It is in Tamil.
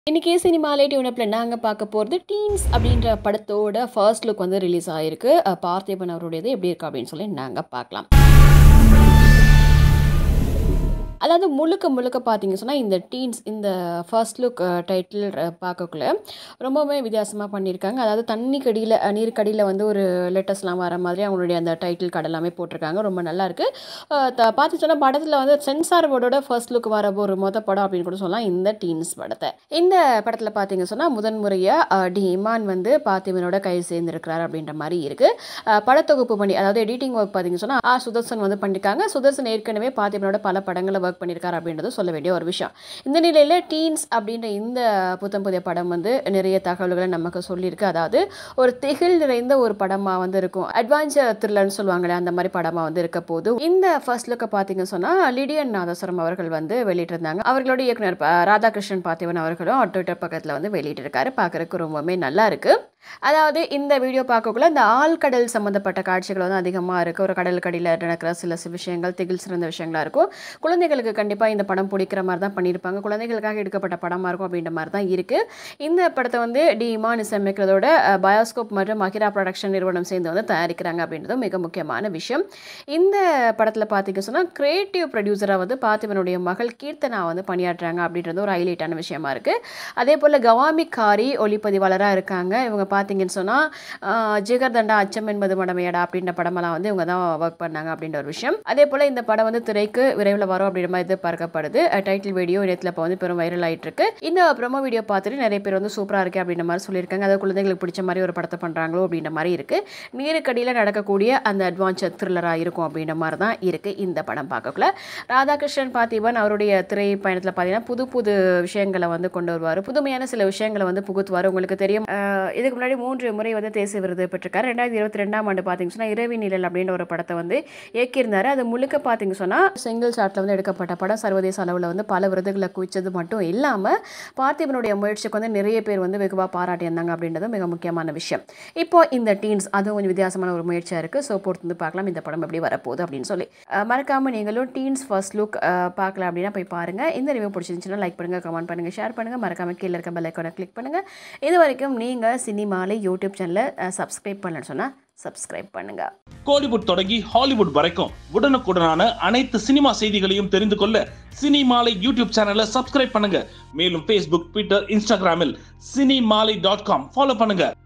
இன்னைக்கு சினிமாலே டியூனப்பில் நாங்கள் பார்க்க போகிறது டீன்ஸ் அப்படின்ற படத்தோட ஃபர்ஸ்ட் லுக் வந்து ரிலீஸ் ஆகிருக்கு அஹ் பார்த்திபன் அவருடையது எப்படி இருக்கு அப்படின்னு சொல்லி நாங்கள் பார்க்கலாம் அதாவது முழுக்க முழுக்க பார்த்தீங்க சொன்னால் இந்த டீன்ஸ் இந்த ஃபர்ஸ்ட் லுக் டைட்டில் பார்க்கக்குள்ள ரொம்பவுமே வித்தியாசமாக பண்ணியிருக்காங்க அதாவது தண்ணி கடியில் நீருக்கடியில் வந்து ஒரு லெட்டர்ஸ்லாம் வர மாதிரி அவங்களுடைய அந்த டைட்டில் கார்டு எல்லாமே போட்டிருக்காங்க ரொம்ப நல்லா இருக்கு அஹ் த- பார்த்து சொன்னால் படத்தில் வந்து சென்சார் போர்டோட ஃபர்ஸ்ட் லுக் வர ஒரு மொத படம் அப்படின்னு கூட சொல்லலாம் இந்த டீன்ஸ் படத்தை இந்த படத்தில் பார்த்தீங்க சொன்னால் முதன் முறையாக டி இமான் வந்து பார்த்திபனோட கை சேர்ந்திருக்கிறார் அப்படின்ற மாதிரி இருக்குது படத்தொகுப்பு பண்ணி அதாவது எடிட்டிங் ஒர்க் பார்த்தீங்க சொன்னால் ஆ சுதர்சன் வந்து பண்ணியிருக்காங்க சுதர்சன் ஏற்கனவே பார்த்திபனோட பல படங்களை ஒர்க் பண்ணியிருக்காரு அப்படின்றது சொல்ல வேண்டிய ஒரு விஷயம் இந்த நிலையில் டீன்ஸ் அப்படின்ற இந்த புத்தம் புதிய படம் வந்து நிறைய தகவல்களை நமக்கு சொல்லியிருக்கு அதாவது ஒரு திகில் நிறைந்த ஒரு படமாக வந்து இருக்கும் அட்வான்ச்சர் த்ரில்லர்னு சொல்லுவாங்களே அந்த மாதிரி படமாக வந்து இருக்க போது இந்த ஃபர்ஸ்ட் லுக்கை பார்த்தீங்க சொன்னால் லிடியன் நாதஸ்வரம் அவர்கள் வந்து வெளியிட்டிருந்தாங்க அவர்களோட இயக்குனர் ப- ராதாகிருஷ்ணன் பார்த்திபன் அவர்களும் ட்விட்டர் பக்கத்தில் வந்து வெளியிட்டிருக்காரு பார்க்கறதுக்கு ரொம்பவுமே நல்லா இருக்கு அதாவது இந்த வீடியோ பார்க்கக்குள்ள இந்த ஆழ்கடல் சம்மந்தப்பட்ட காட்சிகள் வந்து அதிகமாக இருக்குது ஒரு கடல் கடியில் நடக்கிற சில சில விஷயங்கள் திகில் சிறந்த விஷயங்களா இருக்கும் குழந்தைகளுக்கு கண்டிப்பாக இந்த படம் பிடிக்கிற மாதிரி தான் பண்ணியிருப்பாங்க குழந்தைகளுக்காக எடுக்கப்பட்ட படமாக இருக்கும் அப்படின்ற மாதிரி தான் இருக்குது இந்த படத்தை வந்து டி இமான் இசையமைக்கிறதோட பயோஸ்கோப் மற்றும் அகிரா ப்ரொடக்ஷன் நிறுவனம் சேர்ந்து வந்து தயாரிக்கிறாங்க அப்படின்றதும் மிக முக்கியமான விஷயம் இந்த படத்தில் பார்த்தீங்க சொன்னால் கிரியேட்டிவ் ப்ரொடியூசராக வந்து பார்த்திபனுடைய மகள் கீர்த்தனா வந்து பணியாற்றுறாங்க அப்படின்றது ஒரு ஹைலைட்டான விஷயமா இருக்குது அதே போல் கவாமி காரி ஒளிப்பதிவாளராக இருக்காங்க இவங்க பார்த்தீங்கன்னு சொன்னால் ஜிகர் தண்டா அச்சம் என்பது மடமையடா அப்படின்ற படமெல்லாம் வந்து இவங்க தான் ஒர்க் பண்ணாங்க அப்படின்ற ஒரு விஷயம் அதே போல் இந்த படம் வந்து திரைக்கு விரைவில் வரும் அப்படின்ற மாதிரி எதிர்பார்க்கப்படுது டைட்டில் வீடியோ இணையத்தில் இப்போ வந்து பெரும் வைரல் ஆயிட்டு இருக்கு இந்த ப்ரோமோ வீடியோ பார்த்துட்டு நிறைய பேர் வந்து சூப்பராக இருக்கு அப்படின்ற மாதிரி சொல்லியிருக்காங்க அதாவது குழந்தைங்களுக்கு பிடிச்ச மாதிரி ஒரு படத்தை பண்ணுறாங்களோ அப்படின்ற மாதிரி இருக்கு நீருக்கடியில் நடக்கக்கூடிய அந்த அட்வான்ச்சர் த்ரில்லராக இருக்கும் அப்படின்ற மாதிரி தான் இருக்கு இந்த படம் பார்க்கக்குள்ள ராதாகிருஷ்ணன் பார்த்திபன் அவருடைய திரை பயணத்தில் பார்த்தீங்கன்னா புது புது விஷயங்களை வந்து கொண்டு வருவார் புதுமையான சில விஷயங்களை வந்து புகுத்துவார் உங்களுக்கு தெரியும் அஹ் இதுக்கு முன்னாடி மூன்று முறை வந்து தேசிய விருது பெற்றிருக்காரு ரெண்டாயிரத்தி இருபத்தி ரெண்டாம் ஆண்டு பார்த்தீங்க சொன்னால் இரவி நிழல் அப்படின்ற ஒரு படத்தை வந்து இயக்கியிருந்தாரு அது முழுக்க பார்த்தீங்க சொன்னால் சிங்கிள் ஷாட்டில் வந்து எடுக்கப்பட்ட படம் சர்வதேச அளவில் வந்து பல விருதுகளை குவிச்சது மட்டும் இல்லாமல் பார்த்திபனுடைய முயற்சிக்கு வந்து நிறைய பேர் வந்து வெகுவாக பாராட்டியிருந்தாங்க அப்படின்றது மிக முக்கியமான விஷயம் இப்போ இந்த டீன்ஸ் அதுவும் கொஞ்சம் வித்தியாசமான ஒரு முயற்சியாக இருக்குது ஸோ பொறுத்து வந்து பார்க்கலாம் இந்த படம் எப்படி வரப்போகுது அப்படின்னு சொல்லி அஹ் மறக்காம நீங்களும் டீன்ஸ் ஃபர்ஸ்ட் லுக் பார்க்கலாம் அப்படின்னா போய் பாருங்கள் இந்த ரிவ்யூ பிடிச்சிருந்துச்சுன்னா லைக் பண்ணுங்கள் கமெண்ட் பண்ணுங்கள் ஷேர் பண்ணுங்கள் மறக்காம கீழே இருக்க பெல் ஐக்கானை கிளிக் பண்ணுங்கள் இது வரைக்கும் நீங்கள் சினிமாலை யூடியூப் சேனலை சப்ஸ்கிரைப் பண்ணலன்னு சொன்னால் சப்ஸ்கிரைப் பண்ணுங்கள் கோலிவுட் தொடங்கி ஹாலிவுட் வரைக்கும் உடனுக்குடனான அனைத்து சினிமா செய்திகளையும் தெரிந்து கொள்ள சினிமாலை யூடியூப் சேனலை சப்ஸ்கிரைப் பண்ணுங்க மேலும் ஃபேஸ்புக் ட்விட்டர் இன்ஸ்டாகிராமில் சினிமாலை டாட் காம் ஃபாலோ பண்ணுங்க